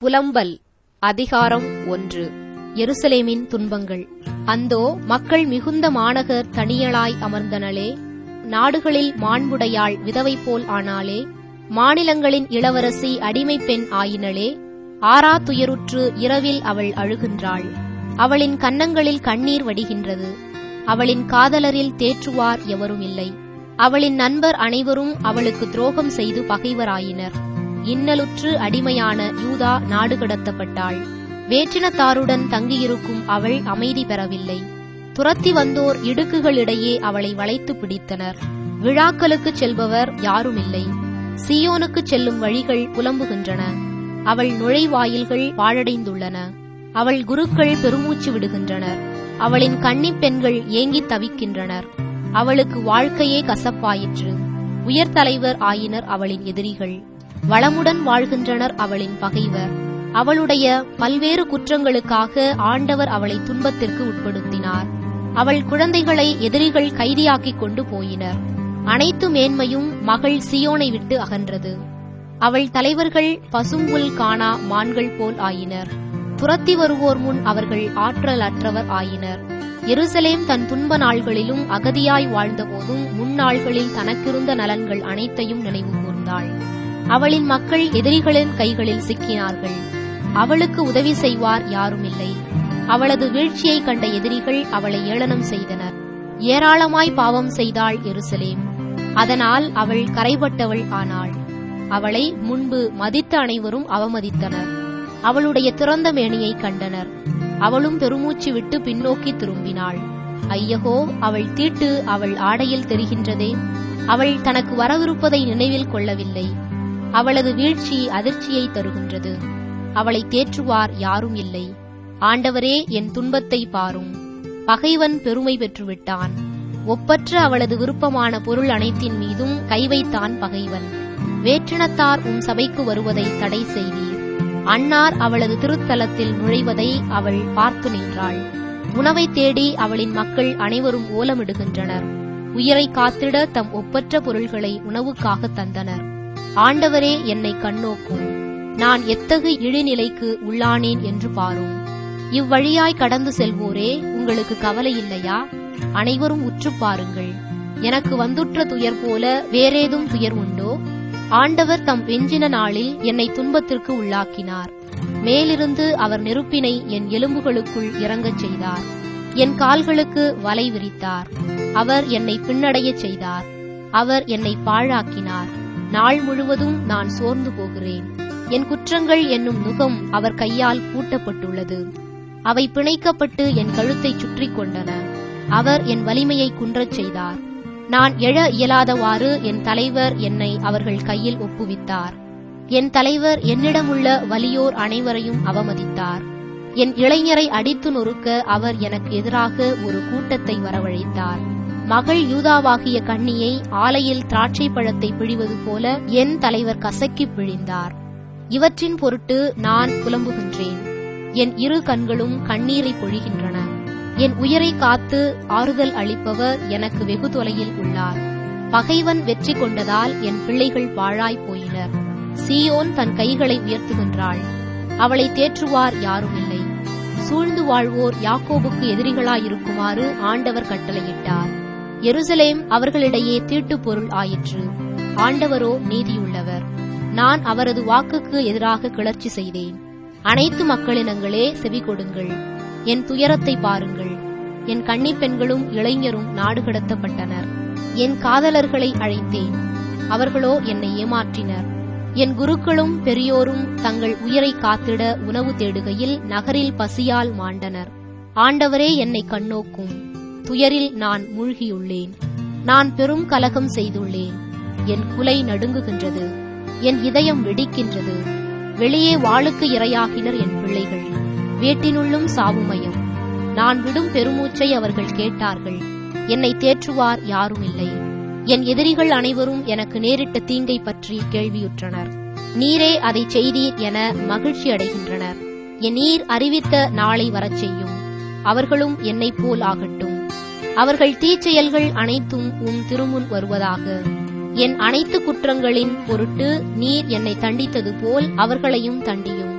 புலம்பல் அதிகாரம் ஒன்று எருசலேமின் துன்பங்கள் அந்தோ மக்கள் மிகுந்த மாநகர் தனியளாய் அமர்ந்தனளே நாடுகளில் மாண்புடையாள் விதவை போல் ஆனாளே மாநிலங்களின் இளவரசி அடிமைப் பெண் ஆயினளே ஆறா துயருற்று இரவில் அவள் அழுகின்றாள் அவளின் கன்னங்களில் கண்ணீர் வடிகின்றது அவளின் காதலரில் தேற்றுவார் எவரும் இல்லை அவளின் நண்பர் அனைவரும் அவளுக்கு துரோகம் செய்து பகைவராயினர் இன்னலுற்று அடிமையான யூதா நாடு கடத்தப்பட்டாள் வேற்றினத்தாருடன் தங்கியிருக்கும் அவள் அமைதி பெறவில்லை துரத்தி வந்தோர் இடுக்குகளிடையே அவளை வளைத்து பிடித்தனர் விழாக்களுக்குச் செல்பவர் யாருமில்லை சியோனுக்குச் செல்லும் வழிகள் புலம்புகின்றன அவள் நுழைவாயில்கள் பாழடைந்துள்ளன அவள் குருக்கள் பெருமூச்சு விடுகின்றனர் அவளின் கன்னிப் பெண்கள் ஏங்கித் தவிக்கின்றனர் அவளுக்கு வாழ்க்கையே கசப்பாயிற்று உயர்தலைவர் ஆயினர் அவளின் எதிரிகள் வளமுடன் வாழ்கின்றனர் அவளின் பகைவர் அவளுடைய பல்வேறு குற்றங்களுக்காக ஆண்டவர் அவளை துன்பத்திற்கு உட்படுத்தினார் அவள் குழந்தைகளை எதிரிகள் கைதியாக்கிக் கொண்டு போயினர் அனைத்து மேன்மையும் மகள் சியோனை விட்டு அகன்றது அவள் தலைவர்கள் பசும்புல் காணா மான்கள் போல் ஆயினர் துரத்தி வருவோர் முன் அவர்கள் ஆற்றல் அற்றவர் ஆயினர் எருசலேம் தன் துன்ப நாள்களிலும் அகதியாய் வாழ்ந்தபோதும் முன்னாள்களில் தனக்கிருந்த நலன்கள் அனைத்தையும் நினைவு கூர்ந்தாள் அவளின் மக்கள் எதிரிகளின் கைகளில் சிக்கினார்கள் அவளுக்கு உதவி செய்வார் யாருமில்லை அவளது வீழ்ச்சியை கண்ட எதிரிகள் அவளை ஏளனம் செய்தனர் ஏராளமாய் பாவம் செய்தாள் எருசலேம் அதனால் அவள் கரைபட்டவள் ஆனாள் அவளை முன்பு மதித்த அனைவரும் அவமதித்தனர் அவளுடைய திறந்த மேனியை கண்டனர் அவளும் பெருமூச்சு விட்டு பின்னோக்கி திரும்பினாள் ஐயகோ அவள் தீட்டு அவள் ஆடையில் தெரிகின்றதே அவள் தனக்கு வரவிருப்பதை நினைவில் கொள்ளவில்லை அவளது வீழ்ச்சி அதிர்ச்சியை தருகின்றது அவளை தேற்றுவார் யாரும் இல்லை ஆண்டவரே என் துன்பத்தை பாரும் பகைவன் பெருமை பெற்றுவிட்டான் ஒப்பற்ற அவளது விருப்பமான பொருள் அனைத்தின் மீதும் கை வைத்தான் பகைவன் வேற்றினத்தார் உம் சபைக்கு வருவதை தடை செய்தீர் அன்னார் அவளது திருத்தலத்தில் நுழைவதை அவள் பார்த்து நின்றாள் உணவை தேடி அவளின் மக்கள் அனைவரும் ஓலமிடுகின்றனர் உயிரை காத்திட தம் ஒப்பற்ற பொருள்களை உணவுக்காக தந்தனர் ஆண்டவரே என்னை கண்ணோக்கும் நான் எத்தகு இழிநிலைக்கு உள்ளானேன் என்று பாரும் இவ்வழியாய் கடந்து செல்வோரே உங்களுக்கு கவலை இல்லையா அனைவரும் உற்று பாருங்கள் எனக்கு வந்துற்ற துயர் போல வேறேதும் துயர் உண்டோ ஆண்டவர் தம் வெஞ்சின நாளில் என்னை துன்பத்திற்கு உள்ளாக்கினார் மேலிருந்து அவர் நெருப்பினை என் எலும்புகளுக்குள் இறங்கச் செய்தார் என் கால்களுக்கு வலை விரித்தார் அவர் என்னை பின்னடையச் செய்தார் அவர் என்னை பாழாக்கினார் நாள் முழுவதும் நான் சோர்ந்து போகிறேன் என் குற்றங்கள் என்னும் நுகம் அவர் கையால் பூட்டப்பட்டுள்ளது அவை பிணைக்கப்பட்டு என் கழுத்தை சுற்றி கொண்டன அவர் என் வலிமையை குன்றச் செய்தார் நான் எழ இயலாதவாறு என் தலைவர் என்னை அவர்கள் கையில் ஒப்புவித்தார் என் தலைவர் என்னிடமுள்ள வலியோர் அனைவரையும் அவமதித்தார் என் இளைஞரை அடித்து நொறுக்க அவர் எனக்கு எதிராக ஒரு கூட்டத்தை வரவழைத்தார் மகள் யூதாவாகிய கண்ணியை ஆலையில் திராட்சை பழத்தை பிழிவது போல என் தலைவர் கசக்கி பிழிந்தார் இவற்றின் பொருட்டு நான் புலம்புகின்றேன் என் இரு கண்களும் கண்ணீரை பொழிகின்றன என் உயிரை காத்து ஆறுதல் அளிப்பவர் எனக்கு வெகு தொலையில் உள்ளார் பகைவன் வெற்றி கொண்டதால் என் பிள்ளைகள் பாழாய் போயினர் சீயோன் தன் கைகளை உயர்த்துகின்றாள் அவளை தேற்றுவார் யாருமில்லை சூழ்ந்து வாழ்வோர் யாக்கோபுக்கு எதிரிகளாயிருக்குமாறு ஆண்டவர் கட்டளையிட்டார் எருசலேம் அவர்களிடையே தீட்டுப் பொருள் ஆயிற்று ஆண்டவரோ நீதியுள்ளவர் நான் அவரது வாக்குக்கு எதிராக கிளர்ச்சி செய்தேன் அனைத்து மக்களினங்களே செவி கொடுங்கள் என் துயரத்தை பாருங்கள் என் கன்னிப் பெண்களும் இளைஞரும் நாடு கடத்தப்பட்டனர் என் காதலர்களை அழைத்தேன் அவர்களோ என்னை ஏமாற்றினர் என் குருக்களும் பெரியோரும் தங்கள் உயிரை காத்திட உணவு தேடுகையில் நகரில் பசியால் மாண்டனர் ஆண்டவரே என்னை கண்ணோக்கும் துயரில் நான் மூழ்கியுள்ளேன் நான் பெரும் கலகம் செய்துள்ளேன் என் குலை நடுங்குகின்றது என் இதயம் வெடிக்கின்றது வெளியே வாளுக்கு இரையாகினர் என் பிள்ளைகள் வீட்டினுள்ளும் சாவுமயம் நான் விடும் பெருமூச்சை அவர்கள் கேட்டார்கள் என்னை தேற்றுவார் யாரும் இல்லை என் எதிரிகள் அனைவரும் எனக்கு நேரிட்ட தீங்கை பற்றி கேள்வியுற்றனர் நீரே அதை செய்தீர் என மகிழ்ச்சி அடைகின்றனர் என் நீர் அறிவித்த நாளை வரச் செய்யும் அவர்களும் என்னைப் போல் ஆகட்டும் அவர்கள் தீச்செயல்கள் அனைத்தும் உம் திருமுன் வருவதாக என் அனைத்து குற்றங்களின் பொருட்டு நீர் என்னை தண்டித்தது போல் அவர்களையும் தண்டியும்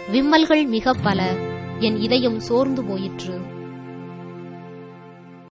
விம்மல்கள் மிக பல என் இதயம் சோர்ந்து போயிற்று